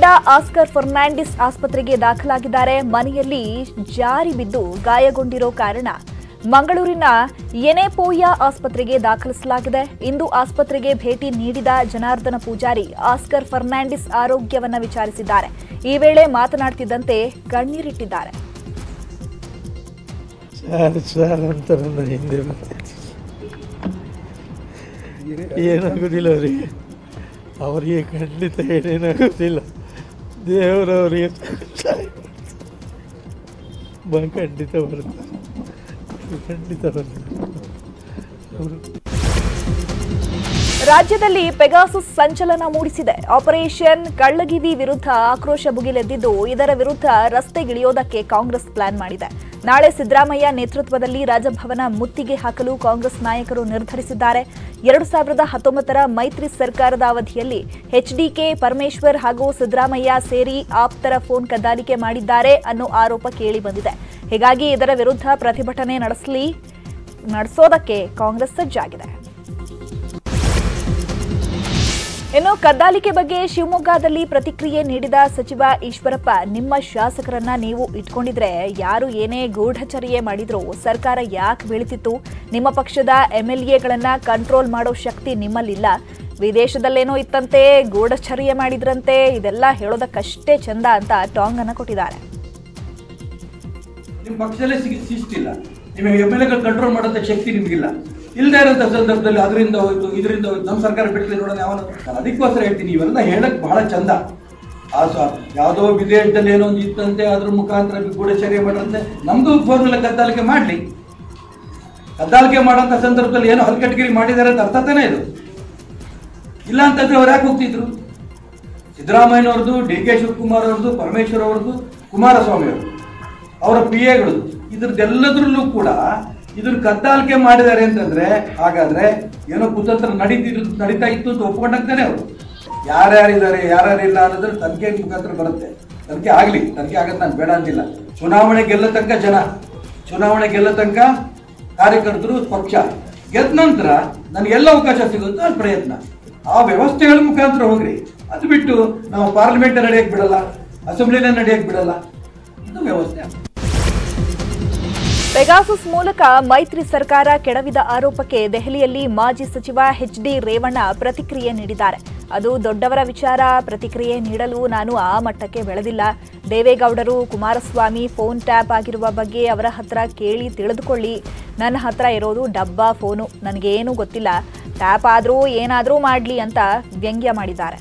ತಂಡ ಆಸ್ಕರ್ ಫರ್ನಾಂಡಿಸ್ ಆಸ್ಪತ್ರೆಗೆ ದಾಖಲಾಗಿದ್ದಾರೆ ಮನೆಯಲ್ಲಿ ಜಾರಿ ಬಿದ್ದು ಗಾಯಗೊಂಡಿರೋ ಕಾರಣ ಮಂಗಳೂರಿನ ಎನೆಪೋಯ ಆಸ್ಪತ್ರೆಗೆ ದಾಖಲಿಸಲಾಗಿದೆ ಇಂದು ಆಸ್ಪತ್ರೆಗೆ ಭೇಟಿ ನೀಡಿದ ಜನಾರ್ದನ ಪೂಜಾರಿ ಆಸ್ಕರ್ ಫರ್ನಾಂಡಿಸ್ ಆರೋಗ್ಯವನ್ನ ವಿಚಾರಿಸಿದ್ದಾರೆ ಈ ವೇಳೆ ಮಾತನಾಡ್ತಿದ್ದಂತೆ ಕಣ್ಣೀರಿಟ್ಟಿದ್ದಾರೆ ಸರ್ ಸರ್ ಅಂತ ನನ್ನ ಹಿಂದೆ ಬರ್ತಿದ್ರು ಏನಾಗೋದಿಲ್ಲ ಅವರಿಗೆ ಅವರಿಗೆ ಖಂಡಿತ ಏನೇನಾಗೋದಿಲ್ಲ ದೇವರವರಿಗೆ ಸಹಾಯ ಮಾಡ್ತಾರೆ. ಬ- ಖಂಡಿತ ಬರ್ತಾರೆ ಖಂಡಿತ ಬರ್ತಾರೆ ಅವರು ರಾಜ್ಯದಲ್ಲಿ ಪೆಗಾಸುಸ್ ಸಂಚಲನ ಮೂಡಿಸಿದೆ ಆಪರೇಷನ್ ಕಳ್ಳಗಿವಿ ವಿರುದ್ಧ ಆಕ್ರೋಶ ಭುಗಿಲೆದ್ದಿದ್ದು ಇದರ ವಿರುದ್ಧ ರಸ್ತೆಗಿಳಿಯೋದಕ್ಕೆ ಕಾಂಗ್ರೆಸ್ ಪ್ಲಾನ್ ಮಾಡಿದೆ ನಾಳೆ ಸಿದ್ದರಾಮಯ್ಯ ನೇತೃತ್ವದಲ್ಲಿ ರಾಜಭವನ ಮುತ್ತಿಗೆ ಹಾಕಲು ಕಾಂಗ್ರೆಸ್ ನಾಯಕರು ನಿರ್ಧರಿಸಿದ್ದಾರೆ ಎರಡು ಸಾವಿರದ ಹತ್ತೊಂಬತ್ತರ ಮೈತ್ರಿ ಸರ್ಕಾರದ ಅವಧಿಯಲ್ಲಿ ಎಚ್ಡಿಕೆ ಪರಮೇಶ್ವರ್ ಹಾಗೂ ಸಿದ್ದರಾಮಯ್ಯ ಸೇರಿ ಆಪ್ತರ ಫೋನ್ ಕದ್ದಾಲಿಕೆ ಮಾಡಿದ್ದಾರೆ ಅನ್ನೋ ಆರೋಪ ಕೇಳಿ ಬಂದಿದೆ ಹೀಗಾಗಿ ಇದರ ವಿರುದ್ಧ ಪ್ರತಿಭಟನೆ ನಡೆಸಲಿ ನಡೆಸೋದಕ್ಕೆ ಕಾಂಗ್ರೆಸ್ ಸಜ್ಜಾಗಿದೆ ಇನ್ನು ಕದ್ದಾಲಿಕೆ ಬಗ್ಗೆ ಶಿವಮೊಗ್ಗದಲ್ಲಿ ಪ್ರತಿಕ್ರಿಯೆ ನೀಡಿದ ಸಚಿವ ಈಶ್ವರಪ್ಪ ನಿಮ್ಮ ಶಾಸಕರನ್ನ ನೀವು ಇಟ್ಕೊಂಡಿದ್ರೆ ಯಾರು ಏನೇ ಗೂಢಚರ್ಯೆ ಮಾಡಿದ್ರು ಸರ್ಕಾರ ಯಾಕೆ ಬೀಳ್ತಿತ್ತು ನಿಮ್ಮ ಪಕ್ಷದ ಎಂಎಲ್ಎಗಳನ್ನ ಕಂಟ್ರೋಲ್ ಮಾಡೋ ಶಕ್ತಿ ನಿಮ್ಮಲ್ಲಿಲ್ಲ ವಿದೇಶದಲ್ಲೇನೋ ಇತ್ತಂತೆ ಗೂಢಚರ್ಯೆ ಮಾಡಿದ್ರಂತೆ ಇದೆಲ್ಲ ಹೇಳೋದಕ್ಕಷ್ಟೇ ಚಂದ ಅಂತ ಟಾಂಗ್ ಅನ್ನ ಕೊಟ್ಟಿದ್ದಾರೆ ನಿಮ್ಮ ಪಕ್ಷದಲ್ಲೇ ಸಿಗಿ ಶಿಸ್ತಿಲ್ಲ ನಿಮಗೆ ಎಮ್ ಎಲ್ ಎಗಳು ಕಂಟ್ರೋಲ್ ಮಾಡೋಂಥ ಶಕ್ತಿ ನಿಮಗಿಲ್ಲ ಇಲ್ಲದೆ ಇರೋಂಥ ಸಂದರ್ಭದಲ್ಲಿ ಅದರಿಂದ ಹೋಯ್ತು ಇದರಿಂದ ಹೋಯ್ತು ನಮ್ಮ ಸರ್ಕಾರ ಬಿಟ್ಟರೆ ನೋಡೋಣ ಯಾವನು ನಾನು ಅದಕ್ಕೋಸ್ಕರ ಹೇಳ್ತೀನಿ ಇವೆಲ್ಲ ಹೇಳಕ್ ಬಹಳ ಚಂದ ಆ ಸ ಯಾವುದೋ ವಿದೇಶದಲ್ಲಿ ಏನೋ ಒಂದು ಇತ್ತಂತೆ ಅದ್ರ ಮುಖಾಂತರ ಗೂಢಚರ್ಯೆ ಮಾಡಂತೆ ನಮ್ದು ಫೋರ್ಮುಲ ಕದ್ದಾಲಿಕೆ ಮಾಡಲಿ ಕದ್ದಾಲಿಕೆ ಮಾಡೋಂಥ ಸಂದರ್ಭದಲ್ಲಿ ಏನೋ ಹಲ್ಕಟ್ಗಿರಿ ಮಾಡಿದ್ದಾರೆ ಅಂತ ಅರ್ಥ ತಾನೇ ಇದು ಇಲ್ಲ ಅಂತಂದ್ರೆ ಅವ್ರು ಯಾಕೆ ಹೋಗ್ತಿದ್ರು ಸಿದ್ದರಾಮಯ್ಯನವ್ರದ್ದು ಡಿ ಕೆ ಶಿವಕುಮಾರ್ ಅವ್ರದ್ದು ಪರಮೇಶ್ವರ್ ಅವ್ರದ್ದು ಕುಮಾರಸ್ವಾಮಿ ಅವ್ರದ್ದು ಅವರ ಪಿ ಎಗಳು ಇದ್ರದ್ದೆಲ್ಲದ್ರಲ್ಲೂ ಕೂಡ ಇದನ್ನ ಕದ್ದಾಲಿಕೆ ಮಾಡಿದ್ದಾರೆ ಅಂತಂದ್ರೆ ಹಾಗಾದ್ರೆ ಏನೋ ಕುತಂತ್ರ ನಡೀತಿದ್ರು ನಡೀತಾ ಇತ್ತು ಅಂತ ಒಪ್ಕೊಂಡಂತಾನೆ ಅವರು ಯಾರ್ಯಾರಿದ್ದಾರೆ ಯಾರ್ಯಾರಿಲ್ಲ ಅನ್ನೋದ್ರ ತನಿಖೆ ಮುಖಾಂತರ ಬರುತ್ತೆ ತನಿಖೆ ಆಗ್ಲಿ ತನಿಖೆ ಆಗತ್ತೆ ನಾನು ಬೇಡ ಅಂತಿಲ್ಲ ಚುನಾವಣೆ ಗೆಲ್ಲ ತನಕ ಜನ ಚುನಾವಣೆ ಗೆಲ್ಲ ತನಕ ಕಾರ್ಯಕರ್ತರು ಪಕ್ಷ ಗೆದ್ದ ನಂತರ ನನಗೆಲ್ಲ ಅವಕಾಶ ಸಿಗುತ್ತೋ ಅಲ್ಲಿ ಪ್ರಯತ್ನ ಆ ವ್ಯವಸ್ಥೆಗಳ ಮುಖಾಂತರ ಹೋಗ್ರಿ ಅದು ಬಿಟ್ಟು ನಾವು ಪಾರ್ಲಿಮೆಂಟ್ ನಡೆಯಕ್ಕೆ ಬಿಡಲ್ಲ ಅಸೆಂಬ್ಲಿನ ನಡೆಯಕ್ಕೆ ಬಿಡಲ್ಲ ಇದು ವ್ಯವಸ್ಥೆ ಪೆಗಾಸಸ್ ಮೂಲಕ ಮೈತ್ರಿ ಸರ್ಕಾರ ಕೆಡವಿದ ಆರೋಪಕ್ಕೆ ದೆಹಲಿಯಲ್ಲಿ ಮಾಜಿ ಸಚಿವ ಎಚ್ ಡಿ ರೇವಣ್ಣ ಪ್ರತಿಕ್ರಿಯೆ ನೀಡಿದ್ದಾರೆ ಅದು ದೊಡ್ಡವರ ವಿಚಾರ ಪ್ರತಿಕ್ರಿಯೆ ನೀಡಲು ನಾನು ಆ ಮಟ್ಟಕ್ಕೆ ಬೆಳೆದಿಲ್ಲ ದೇವೇಗೌಡರು ಕುಮಾರಸ್ವಾಮಿ ಫೋನ್ ಟ್ಯಾಪ್ ಆಗಿರುವ ಬಗ್ಗೆ ಅವರ ಹತ್ರ ಕೇಳಿ ತಿಳಿದುಕೊಳ್ಳಿ ನನ್ನ ಹತ್ರ ಇರೋದು ಡಬ್ಬಾ ಫೋನು ನನಗೇನು ಗೊತ್ತಿಲ್ಲ ಟ್ಯಾಪ್ ಆದರೂ ಏನಾದರೂ ಮಾಡಲಿ ಅಂತ ವ್ಯಂಗ್ಯ ಮಾಡಿದ್ದಾರೆ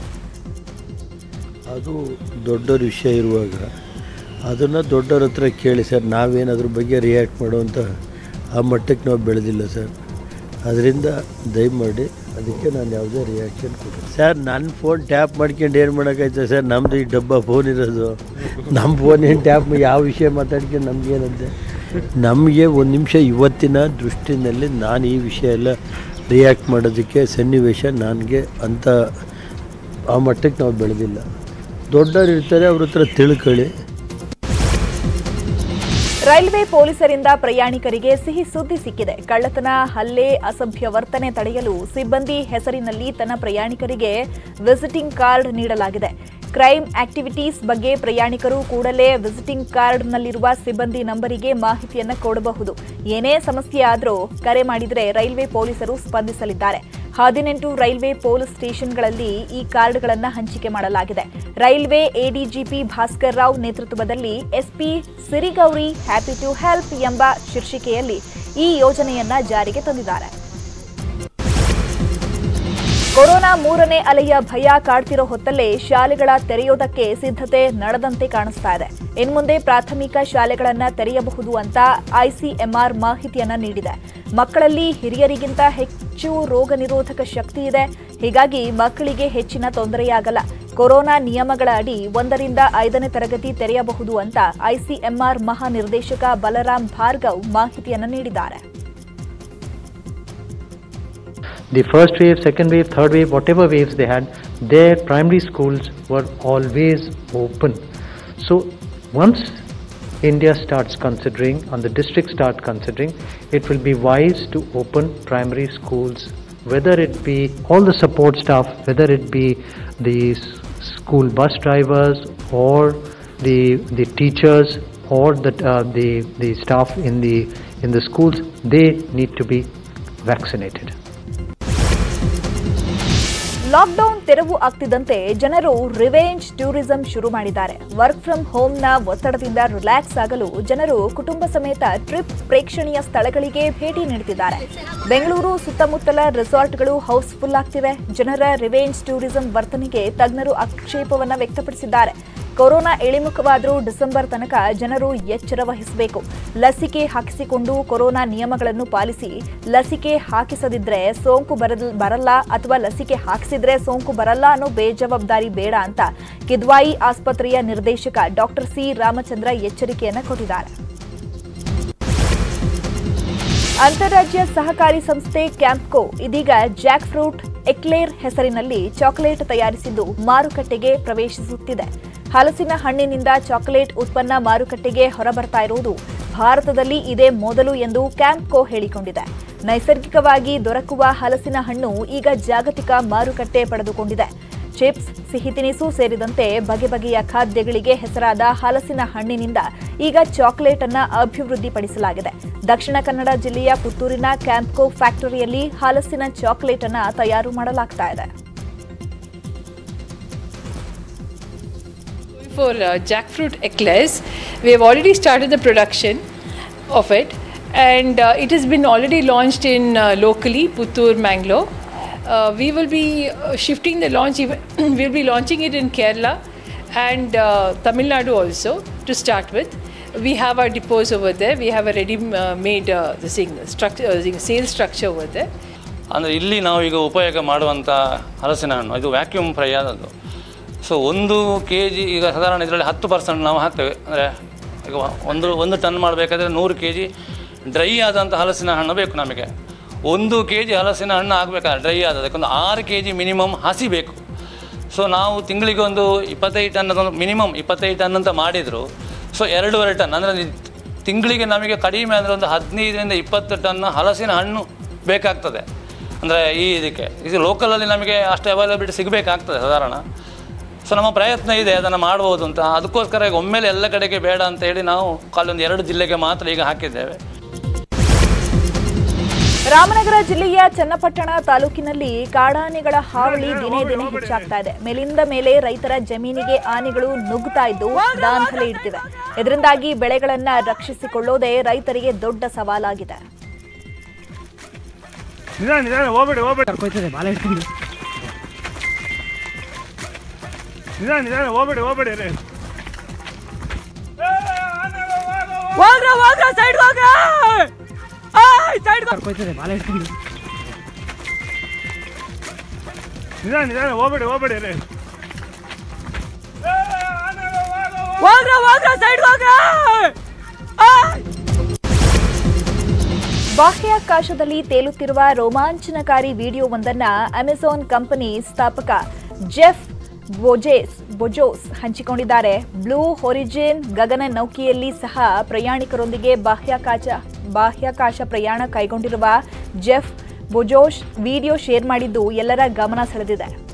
ಅದು ದೊಡ್ಡವ್ರ ವಿಷಯ ಇರುವಾಗ ಅದನ್ನು ದೊಡ್ಡವ್ರ ಹತ್ರ ಕೇಳಿ ಸರ್ ನಾವೇನು ಅದ್ರ ಬಗ್ಗೆ ರಿಯಾಕ್ಟ್ ಮಾಡುವಂಥ ಆ ಮಟ್ಟಕ್ಕೆ ನಾವು ಬೆಳೆದಿಲ್ಲ ಸರ್ ಅದರಿಂದ ದಯಮಾಡಿ ಅದಕ್ಕೆ ನಾನು ಯಾವುದೇ ರಿಯಾಕ್ಷನ್ ಕೊಡಿ ಸರ್ ನನ್ನ ಫೋನ್ ಟ್ಯಾಪ್ ಮಾಡ್ಕೊಂಡು ಏನು ಮಾಡೋಕ್ಕಾಯ್ತದೆ ಸರ್ ನಮ್ಮದು ಈ ಡಬ್ಬ ಫೋನ್ ಇರೋದು ನಮ್ಮ ಫೋನ್ ಏನು ಟ್ಯಾಪ್ ಯಾವ ವಿಷಯ ಮಾತಾಡ್ಕೊಂಡು ನಮಗೇನಂತೆ ನಮಗೆ ಒಂದು ನಿಮಿಷ ಇವತ್ತಿನ ದೃಷ್ಟಿನಲ್ಲಿ ನಾನು ಈ ವಿಷಯ ಎಲ್ಲ ರಿಯಾಕ್ಟ್ ಮಾಡೋದಕ್ಕೆ ಸನ್ನಿವೇಶ ನನಗೆ ಅಂಥ ಆ ಮಟ್ಟಕ್ಕೆ ನಾವು ಬೆಳೆದಿಲ್ಲ ದೊಡ್ಡವ್ರು ಇರ್ತಾರೆ ಅವ್ರ ಹತ್ರ ತಿಳ್ಕೊಳ್ಳಿ ರೈಲ್ವೆ ಪೊಲೀಸರಿಂದ ಪ್ರಯಾಣಿಕರಿಗೆ ಸಿಹಿ ಸುದ್ದಿ ಸಿಕ್ಕಿದೆ ಕಳ್ಳತನ ಹಲ್ಲೆ ಅಸಭ್ಯ ವರ್ತನೆ ತಡೆಯಲು ಸಿಬ್ಬಂದಿ ಹೆಸರಿನಲ್ಲಿ ತನ್ನ ಪ್ರಯಾಣಿಕರಿಗೆ ವಿಸಿಟಿಂಗ್ ಕಾರ್ಡ್ ನೀಡಲಾಗಿದೆ ಕ್ರೈಮ್ ಆಕ್ಟಿವಿಟೀಸ್ ಬಗ್ಗೆ ಪ್ರಯಾಣಿಕರು ಕೂಡಲೇ ವಿಸಿಟಿಂಗ್ ಕಾರ್ಡ್ನಲ್ಲಿರುವ ಸಿಬ್ಬಂದಿ ನಂಬರಿಗೆ ಮಾಹಿತಿಯನ್ನು ಕೊಡಬಹುದು ಏನೇ ಸಮಸ್ಯೆ ಆದರೂ ಕರೆ ಮಾಡಿದರೆ ರೈಲ್ವೆ ಪೊಲೀಸರು ಸ್ಪಂದಿಸಲಿದ್ದಾರೆ ಹದಿನೆಂಟು ರೈಲ್ವೆ ಪೊಲೀಸ್ ಸ್ಟೇಷನ್ಗಳಲ್ಲಿ ಈ ಕಾರ್ಡ್ಗಳನ್ನು ಹಂಚಿಕೆ ಮಾಡಲಾಗಿದೆ ರೈಲ್ವೆ ಎಡಿಜಿಪಿ ಭಾಸ್ಕರ್ ರಾವ್ ನೇತೃತ್ವದಲ್ಲಿ SP Sirigowri happy to help ಎಂಬ ಶೀರ್ಷಿಕೆಯಲ್ಲಿ ಈ ಯೋಜನೆಯನ್ನ ಜಾರಿಗೆ ತಂದಿದ್ದಾರೆ ಕೊರೋನಾ ಮೂರನೇ ಅಲೆಯ ಭಯ ಕಾಡ್ತಿರೋ ಹೊತ್ತಲ್ಲೇ ಶಾಲೆಗಳ ತೆರೆಯೋದಕ್ಕೆ ಸಿದ್ಧತೆ ನಡೆದಂತೆ ಕಾಣಿಸ್ತಾ ಇದೆ ಇನ್ಮುಂದೆ ಪ್ರಾಥಮಿಕ ಶಾಲೆಗಳನ್ನ ತೆರೆಯಬಹುದು ಅಂತ ಐಸಿಎಂಆರ್ ಮಾಹಿತಿಯನ್ನ ನೀಡಿದೆ ಮಕ್ಕಳಲ್ಲಿ ಹಿರಿಯರಿಗಿಂತ ಹೆಚ್ಚು ರೋಗ ನಿರೋಧಕ ಶಕ್ತಿ ಇದೆ ಹೀಗಾಗಿ ಮಕ್ಕಳಿಗೆ ಹೆಚ್ಚಿನ ತೊಂದರೆಯಾಗಲ್ಲ ಕೊರೋನಾ ನಿಯಮಗಳ ಅಡಿ ಒಂದರಿಂದ ಐದನೇ ತರಗತಿ ತೆರೆಯಬಹುದು ಅಂತ ಐಸಿಎಂಆರ್ ಮಹಾನಿರ್ದೇಶಕ ಬಲರಾಮ್ ಭಾರ್ಗವ್ ಮಾಹಿತಿಯನ್ನ ನೀಡಿದ್ದಾರೆ the first wave, second wave, third wave, whatever waves they had, their primary schools were always open. So once India starts considering and the districts start considering, it will be wise to open primary schools, whether it be all the support staff, whether it be the s- school bus drivers or the the teachers or the uh, the the staff in the in the schools they need to be vaccinated lockdown ತೆರವು ಆಗ್ತಿದ್ದಂತೆ ಜನರು revenge tourism ಶುರು ಮಾಡಿದ್ದಾರೆ work from ಹೋಮ್ನ ಒತ್ತಡದಿಂದ relax ಆಗಲು ಜನರು ಕುಟುಂಬ ಸಮೇತ ಟ್ರಿಪ್ ಪ್ರೇಕ್ಷಣೀಯ ಸ್ಥಳಗಳಿಗೆ ಭೇಟಿ ನೀಡುತ್ತಿದ್ದಾರೆ ಬೆಂಗಳೂರು ಸುತ್ತಮುತ್ತಲ ರೆಸಾರ್ಟ್ಗಳು ಹೌಸ್ಫುಲ್ ಆಗ್ತಿವೆ ಜನರ ರಿವೆಂಜ್ ಟೂರಿಸಂ ವರ್ತನೆಗೆ ತಜ್ಞರು ಆಕ್ಷೇಪವನ್ನ ವ್ಯಕ್ತಪಡಿಸಿದ್ದಾರೆ ಕೊರೋನಾ ಇಳಿಮುಖವಾದರೂ ಡಿಸೆಂಬರ್ ತನಕ ಜನರು ಎಚ್ಚರ ವಹಿಸಬೇಕು ಲಸಿಕೆ ಹಾಕಿಸಿಕೊಂಡು ಕೊರೋನಾ ನಿಯಮಗಳನ್ನು ಪಾಲಿಸಿ ಲಸಿಕೆ ಹಾಕಿಸದಿದ್ರೆ ಸೋಂಕು ಬರಲ್ ಬರಲ್ಲ ಅಥವಾ ಲಸಿಕೆ ಹಾಕಿಸಿದ್ರೆ ಸೋಂಕು ಬರಲ್ಲ ಅನ್ನೋ ಬೇಜವಾಬ್ದಾರಿ ಬೇಡ ಅಂತ ಕಿದ್ವಾಯಿ ಆಸ್ಪತ್ರೆಯ ನಿರ್ದೇಶಕ ಡಾಕ್ಟರ್ ಸಿ ರಾಮಚಂದ್ರ ಎಚ್ಚರಿಕೆಯನ್ನ ಕೊಟ್ಟಿದ್ದಾರೆ ಅಂತಾರಾಜ್ಯ ಸಹಕಾರಿ ಸಂಸ್ಥೆ ಕ್ಯಾಂಪ್ಕೋ ಇದೀಗ ಜಾಕ್ ಫ್ರೂಟ್ ಎಕ್ಲೇರ್ ಹೆಸರಿನಲ್ಲಿ ಚಾಕೊಲೇಟ್ ತಯಾರಿಸಿದ್ದು ಮಾರುಕಟ್ಟೆಗೆ ಪ್ರವೇಶಿಸುತ್ತಿದೆ ಹಲಸಿನ ಹಣ್ಣಿನಿಂದ ಚಾಕೊಲೇಟ್ ಉತ್ಪನ್ನ ಮಾರುಕಟ್ಟೆಗೆ ಹೊರಬರ್ತಾ ಇರುವುದು ಭಾರತದಲ್ಲಿ ಇದೇ ಮೊದಲು ಎಂದು ಕ್ಯಾಂಪ್ಕೋ ಹೇಳಿಕೊಂಡಿದೆ ನೈಸರ್ಗಿಕವಾಗಿ ದೊರಕುವ ಹಲಸಿನ ಹಣ್ಣು ಈಗ ಜಾಗತಿಕ ಮಾರುಕಟ್ಟೆ ಪಡೆದುಕೊಂಡಿದೆ ಚಿಪ್ಸ್ ಸಿಹಿ ತಿನಿಸು ಸೇರಿದಂತೆ ಬಗೆ ಬಗೆಯ ಖಾದ್ಯಗಳಿಗೆ ಹೆಸರಾದ ಹಲಸಿನ ಹಣ್ಣಿನಿಂದ ಈಗ ಚಾಕೊಲೇಟ್ ಅನ್ನ ಅಭಿವೃದ್ಧಿಪಡಿಸಲಾಗಿದೆ ದಕ್ಷಿಣ ಕನ್ನಡ ಜಿಲ್ಲೆಯ ಪುತ್ತೂರಿನ ಕ್ಯಾಂಪ್ಕೋ ಫ್ಯಾಕ್ಟರಿಯಲ್ಲಿ ಹಲಸಿನ ಚಾಕೊಲೇಟ್ ಅನ್ನ ತಯಾರು ಮಾಡಲಾಗ್ತಾ ಇದೆ For uh, jackfruit eclairs, we have already started the production of it, and uh, it has been already launched in uh, locally Puttur, Mangalore. Uh, we will be uh, shifting the launch. Even we'll be launching it in Kerala and uh, Tamil Nadu also to start with. We have our depots over there. We have a ready-made uh, the thing, structure, uh, the sales structure over there. ಅಂದರೆ ಇಲ್ಲಿ ನಾವು ಈಗ ಉಪಯೋಗ ಮಾಡುವಂಥ ಹಲಸಿನ ಹಣ್ಣು ಇದು vacuum fry ಆದದ್ದು ಸೊ ಒಂದು ಕೆ ಜಿ ಈಗ ಸಾಧಾರಣ ಇದರಲ್ಲಿ ಹತ್ತು ಪರ್ಸೆಂಟ್ ನಾವು ಹಾಕ್ತೇವೆ ಅಂದರೆ ಈಗ ಒಂದು ಒಂದು ಟನ್ ಮಾಡಬೇಕಾದ್ರೆ ನೂರು ಕೆ ಜಿ ಡ್ರೈ ಆದಂಥ ಹಲಸಿನ ಹಣ್ಣು ಬೇಕು ನಮಗೆ ಒಂದು ಕೆ ಜಿ ಹಲಸಿನ ಹಣ್ಣು ಆಗಬೇಕಾದ್ರೆ ಡ್ರೈ ಆದದಕ್ಕೆ ಒಂದು ಆರು ಕೆ ಜಿ ಮಿನಿಮಮ್ ಹಸಿ ಬೇಕು ಸೊ ನಾವು ತಿಂಗಳಿಗೆ ಒಂದು ಇಪ್ಪತ್ತೈದು ಟನ್ ಅದೊಂದು ಮಿನಿಮಮ್ ಇಪ್ಪತ್ತೈದು ಟನ್ ಅಂತ ಮಾಡಿದರು ಸೊ ಎರಡೂವರೆ ಟನ್ ಅಂದರೆ ತಿಂಗಳಿಗೆ ನಮಗೆ ಕಡಿಮೆ ಅಂದರೆ ಒಂದು ಹದಿನೈದರಿಂದ ಇಪ್ಪತ್ತು ಟನ್ ಹಲಸಿನ ಹಣ್ಣು ಬೇಕಾಗ್ತದೆ ಅಂದರೆ ಈ ಇದಕ್ಕೆ ಇದು ಲೋಕಲಲ್ಲಿ ನಮಗೆ ಅಷ್ಟು ಅವೈಲಬಿಲಿಟಿ ಸಿಗಬೇಕಾಗ್ತದೆ ಸಾಧಾರಣ ಸೊ ನಮ್ಮ ಪ್ರಯತ್ನ ಇದೆ ಅದನ್ನು ಮಾಡ್ಬೋದು ಅಂತ ಅದಕ್ಕೋಸ್ಕರ ಈಗ ಒಮ್ಮೆಲೆ ಎಲ್ಲ ಕಡೆಗೆ ಬೇಡ ಅಂತ ಹೇಳಿ ನಾವು ಕಾಲೊಂದು ಎರಡು ಜಿಲ್ಲೆಗೆ ಮಾತ್ರ ಈಗ ಹಾಕಿದ್ದೇವೆ ರಾಮನಗರ ಜಿಲ್ಲೆಯ ಚನ್ನಪಟ್ಟಣ ತಾಲೂಕಿನಲ್ಲಿ ಕಾಡಾನೆಗಳ ಹಾವಳಿ ದಿನೇ ದಿನೇ ಹೆಚ್ಚಾಗ್ತಾ ಇದೆ ಮೇಲಿಂದ ಮೇಲೆ ರೈತರ ಜಮೀನಿಗೆ ಆನೆಗಳು ನುಗ್ಗುತ್ತಾ ಇದ್ದು ದಾಂಧಲೆ ಇಡ್ತಿವೆ ಇದರಿಂದಾಗಿ ಬೆಳೆಗಳನ್ನ ರಕ್ಷಿಸಿಕೊಳ್ಳೋದೇ ರೈತರಿಗೆ ದೊಡ್ಡ ಸವಾಲಾಗಿದೆ ನಿಧಾನ ನಿಧಾನ ಹೋಗ್ಬೇಡಿ ಹೋಗ್ಬೇಡಿ ಕರ್ಕೊಯ್ತದೆ ಬಾಲ ಹಿಡ್ಕೊಂಡು ನಿಧಾನ ನಿಧಾನ ಹೋಗ್ಬೇಡಿ ಹೋಗ್ಬೇಡಿ ರೀ ಹೋಗ್ರ ಹೋಗ್ರ ಸೈಡ್ ಹೋಗ್ರ ಸೈಡ್ ಕರ್ಕೊಯ್ತದೆ ಬಾಲ ಹಿಡ್ಕೊಂಡು ನಿಧಾನ ನಿಧಾನ ಹೋಗ್ಬೇಡಿ ಹೋಗ್ಬೇಡಿ ರೀ ಹೋಗ್ರ ಹೋಗ್ರ ಸೈಡ್ ಹೋಗ್ರ ಬಾಹ್ಯಾಕಾಶದಲ್ಲಿ ತೇಲುತ್ತಿರುವ ರೋಮಾಂಚನಕಾರಿ ವಿಡಿಯೋವೊಂದನ್ನ ಅಮೆಜಾನ್ ಕಂಪನಿ ಸ್ಥಾಪಕ ಜೆಫ್ ಬೊಜೇಸ್ ಬೊಜೋಸ್ ಹಂಚಿಕೊಂಡಿದ್ದಾರೆ ಬ್ಲೂ ಹೊರಿಜಿನ್ ಗಗನ ನೌಕೆಯಲ್ಲಿ ಸಹ ಪ್ರಯಾಣಿಕರೊಂದಿಗೆ ಬಾಹ್ಯಾಕಾಶ ಬಾಹ್ಯಾಕಾಶ ಪ್ರಯಾಣ ಕೈಗೊಂಡಿರುವ ಜೆಫ್ ಬೊಜೋಶ್ ವಿಡಿಯೋ ಶೇರ್ ಮಾಡಿದ್ದು ಎಲ್ಲರ ಗಮನ ಸೆಳೆದಿದೆ